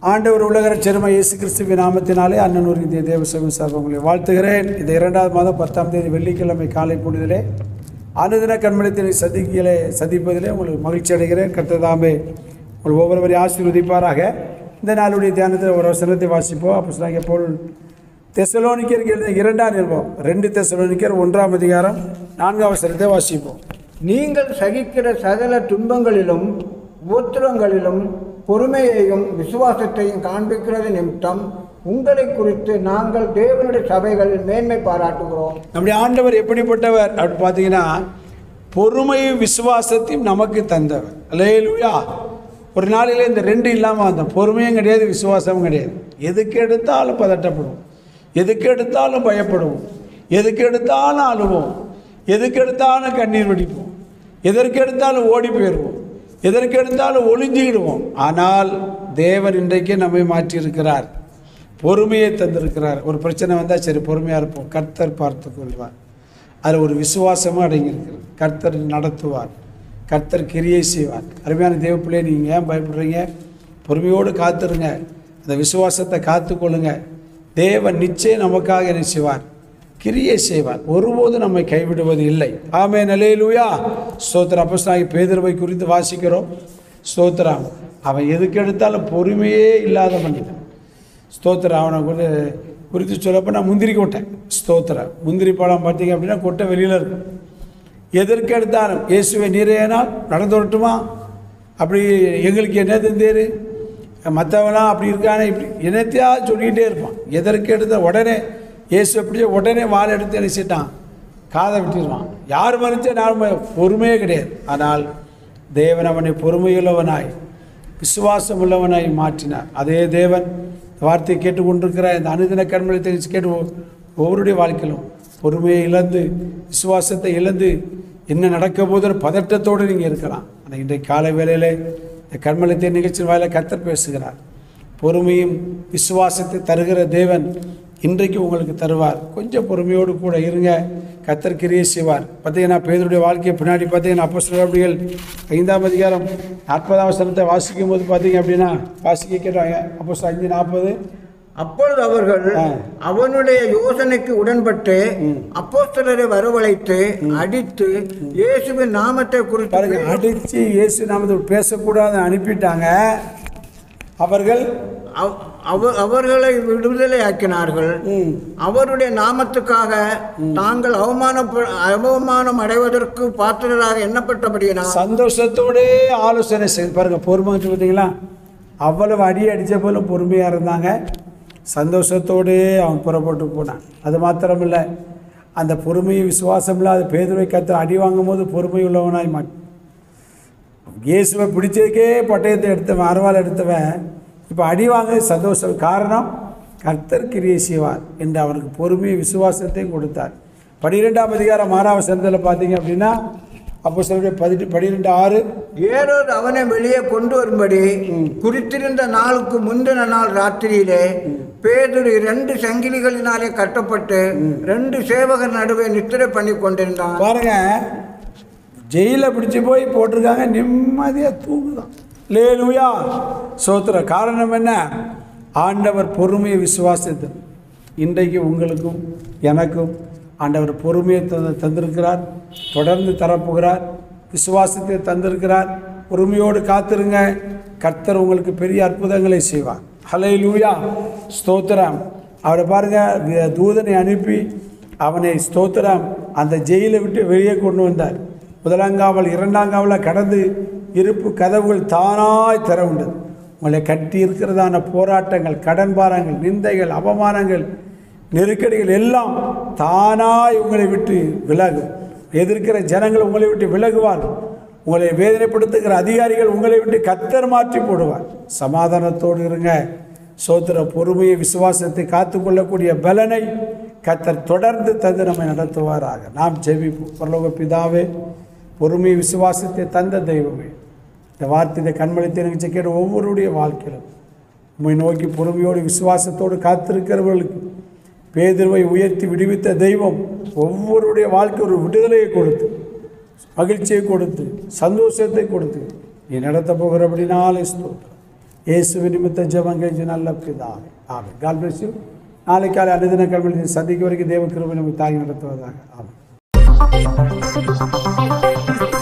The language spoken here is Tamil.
ஆண்டவர் உலகர செருமை இயேசு கிறிஸ்துவின் நாமத்தினாலே அண்ணன் ஒரு இந்திய தேவசகம் சார்பாக உங்களை வாழ்த்துகிறேன் இந்த இரண்டாவது மாதம் பத்தாம் தேதி வெள்ளிக்கிழமை காலை பொழுதிலே அனுதின கண்மணித்தினை சந்திக்கலே சந்திப்பதிலே உங்களுக்கு மகிழ்ச்சி அடைகிறேன் கர்த்ததாமே உங்கள் ஒவ்வொருவரையும் ஆசீர்வதிப்பாராக இந்த நாளுடைய தியானத்தில் ஒரு வசனத்தை வாசிப்போம் அப்போ சொன்னாங்க போல் தெசலோனிக்கருக்கு எழுதிய இரண்டாம் நிருபம் ரெண்டு தெசலோனிக்கர் ஒன்றாம் அதிகாரம் நான்காம் வசனத்தை வாசிப்போம் நீங்கள் சகிக்கிற சகல துன்பங்களிலும் உபத்திரங்களிலும் பொறுமையையும் விசுவாசத்தையும் காண்பிக்கிறது நிமித்தம் உங்களை குறித்து நாங்கள் தேவனுடைய சபைகளில் மேன்மை பாராட்டுகிறோம் நம்முடைய ஆண்டவர் எப்படிப்பட்டவர் அப்படி பார்த்தீங்கன்னா பொறுமையும் விசுவாசத்தையும் நமக்கு தந்தவர் அல்லேலூயா ஒரு நாளில் இந்த ரெண்டு இல்லாமல் வந்தோம் பொறுமையும் கிடையாது விசுவாசமும் கிடையாது எதுக்கு எடுத்தாலும் பதட்டப்படுவோம் எதுக்கு எடுத்தாலும் பயப்படுவோம் எதுக்கு எடுத்தாலும் அழுவோம் எதுக்கு எடுத்தாலும் கண்ணீர் வடிப்போம் எதற்கு எடுத்தாலும் ஓடி போயிடுவோம் எதற்கு எடுத்தாலும் ஒளிஞ்சிக்கிடுவோம் ஆனால் தேவன் இன்றைக்கு நம்மை மாற்றியிருக்கிறார் பொறுமையை தந்திருக்கிறார் ஒரு பிரச்சனை வந்தால் சரி பொறுமையாக இருப்போம் கர்த்தர் பார்த்து கொள்வார் அதில் ஒரு விசுவாசமும் அடங்கியிருக்கிறது கர்த்தர் நடத்துவார் கர்த்தர் கிரியை செய்வார் அருமையான தேவ பிள்ளையை நீங்கள் ஏன் பயப்படுறீங்க பொறுமையோடு காத்துருங்க அந்த விசுவாசத்தை காத்துக்கொள்ளுங்க தேவன் நிச்சயம் நமக்காக என்ன செய்வார் கிரியை செய்வார் ஒருபோதும் நம்மை கைவிடுவது இல்லை ஆமே நிலையிலுயா ஸ்தோத்திரம் அப்போஸ்தலனாகிய பேதுருவை குறித்து வாசிக்கிறோம் ஸ்தோத்திரம் அவன் எதுக்கு எடுத்தாலும் பொறுமையே இல்லாத மனிதன் ஸ்தோத்திரம் அவனை கொண்டு குறித்து சொல்லப்போ நான் முந்திரி கொட்டை ஸ்தோத்திரம் முந்திரி பழம் பார்த்தீங்க அப்படின்னா கொட்டை வெளியில் இருக்கும் எதற்கு எடுத்தாலும் இயேசுவை நீரையனால் நடந்து வரட்டுமா அப்படி எங்களுக்கு என்ன தந்தேரு மற்றவனாம் அப்படி இருக்கானே இப்படி என்னத்தையாவது சொல்லிக்கிட்டே இருப்பான் எதற்கு எடுத்த உடனே இயேசு எப்படியோ உடனே வால் எடுத்து நினைச்சிட்டான் காதை விட்டுருவான் யார் மறிச்சா நான் ம- பொறுமையே கிடையாது ஆனால் தேவன் அவனை பொறுமையுள்ளவனாய் விசுவாசம் உள்ளவனாய் மாற்றினார் அதே தேவன் இந்த வார்த்தையை கேட்டுக்கொண்டிருக்கிற இந்த அனுதின கண்மலை தெரிஞ்சு கேட்டு ஒ- ஒவ்வொருடைய வாழ்க்கையிலும் பொறுமையை இழந்து விசுவாசத்தை இழந்து என்ன நடக்க போதுன்னு பதட்டத்தோடு நீங்கள் இருக்கலாம் ஆனால் இன்றைக்கு காலை வேளையிலே இந்த கண்மலத்தை நிகழ்ச்சி வாயில கத்தர் பேசுகிறார் பொறுமையும் விசுவாசத்தை தருகிற தேவன் இன்றைக்கு உங்களுக்கு தருவார் கொஞ்சம் பொறுமையோடு கூட இருங்க கத்தர் கிரியை செய்வார் பார்த்தீங்கன்னா பேதருடைய வாழ்க்கையை பின்னாடி பார்த்தீங்கன்னா அப்போ அப்படிகள் ஐந்தாம் அதிகாரம் நாற்பதாம் வசனத்தை வாசிக்கும் போது பார்த்தீங்க அப்படின்னா வாசிக்க கேட்டாங்க அப்போ அஞ்சு நாற்பது அப்பொழுது அவர்கள் ஆ. அவனுடைய யோசனைக்கு உடன்பட்டு அப்போஸ்தலரை வரவழைத்து அடித்து இயேசுவின் நாமத்தை குறித்து பாருங்க அடித்து இயேசு நாமத்தை பேசக்கூடாது அனுப்பிட்டாங்க அவர்கள் அவ- அவ- அவர்களை விடுதலை ஆக்கினார்கள் ம், அவருடைய நாமத்துக்காக தாங்கள் அவமானம் அவமானம் அடைவதற்கு பாத்திரராக எண்ணப்பட்டபடியினால் சந்தோஷத்தோடே ஆலோசனை செய்து பாருங்க பொறுமை வந்து பார்த்தீங்களா அவ்வளவு அடி அடித்த போல பொறுமையாக இருந்தாங்க சந்தோஷத்தோடே அவன் புறப்பட்டு போனான் அது மாத்திரமில்லை அந்த பொறுமையை விசுவாசம் இல்லாத பேதுரை கத்து அடி வாங்கும் போது பொறுமை உள்ளவனாய் மாட்டான் இயேசுவை பிடிச்சதுக்கே பட்டயத்தை எடுத்தவன் அருவாள் எடுத்தவன் இப்போ அடி வாங்க சந்தோஷம் காரணம் கர்த்தர் கிரியை செய்வார் என்று அவனுக்கு பொறுமையை விசுவாசத்தையும் கொடுத்தார் பனிரெண்டாம் அதிகாரம் ஆறாவது சந்தத்தில் பார்த்தீங்க அப்படின்னா அப்போ சொல்லுடைய பதினெட்டு பனிரெண்டு ஆறு ஏரோது அவனை வெளியே கொண்டு வரும்படி குறித்திருந்த நாளுக்கு முந்தின நாள் ராத்திரியிலே பேதுரு ரெண்டு சங்கிலிகளினாலே கட்டப்பட்டு ரெண்டு சேவகர் நடுவே நித்திரை பண்ணி கொண்டிருந்தான் பாருங்க ஜெயிலில் பிடிச்சி போய் போட்டிருக்காங்க நிம்மதியாக தூங்குதான் லேலுயா சோத்திர காரணம் என்ன ஆண்டவர் பொறுமையை விசுவாசித்து இன்றைக்கு உங்களுக்கும் எனக்கும் ஆண்டவர் பொறுமையை தந்து தந்திருக்கிறார் தொடர்ந்து தரப்போகிறார் விசுவாசத்தை தந்திருக்கிறார் பொறுமையோடு காத்திருங்க கர்த்தர் உங்களுக்கு பெரிய அற்புதங்களை செய்வார் ஹலை லூயா ஸ்தோத்திரம் அவரை பாருங்க வி- தூதனை அனுப்பி அவனை ஸ்தோத்திரம் அந்த ஜெயிலை விட்டு வெளியே கொண்டு வந்தார் முதலாங்காவல் இரண்டாங்காவலில் கடந்து இருப்பு கதவுகள் தானாய் திற உண்டது உங்களை கட்டி இருக்கிறதான போராட்டங்கள் கடன் பாரங்கள் நிந்தைகள் அவமானங்கள் நெருக்கடிகள் எல்லாம் தானாய் உங்களை விட்டு விலகும் எதிர்க்கிற ஜனங்கள் உங்களை விட்டு விலகுவார்கள் உங்களை வேதனைப்படுத்துகிற அதிகாரிகள் உங்களை விட்டு கத்தர் மாற்றி போடுவார் சமாதானத்தோடு இருங்க சோத்திர பொறுமையை விசுவாசத்தை காத்துக்கொள்ளக்கூடிய பலனை கத்தர் தொடர்ந்து தந்து நம்மை நடத்துவாராக நாம் ஜெபிப்போம் பரலோக பிதாவே பொறுமை விசுவாசத்தை தந்த தெய்வமே இந்த வார்த்தை இந்த கண்மணித்தை நிகழ்ச்சி கேட்ட ஒவ்வொருடைய வாழ்க்கையிலும் உம்மை நோக்கி பொறுமையோடு விசுவாசத்தோடு காத்திருக்கிறவர்களுக்கு பேதுருவை உயர்த்தி விடுவித்த தெய்வம் ஒவ்வொருடைய வாழ்க்கை ஒரு விடுதலையை கொடுத்து மகிழ்ச்சியை கொடுத்து சந்தோஷத்தை கொடுத்து நீ நடத்த போகிறபடினாலே ஸ்தோத்திரம் இயேசு நிமித்த ஜெபம் கழிச்சு நல்ல பிதாவே ஆமாம் கால் பிளஸ் யூ நாளை காலை அனுதின கல்வி சந்திக்க வரைக்கும் தேவ கிருபை நமக்கு தாங்கி நடத்துவதாக ஆமாம்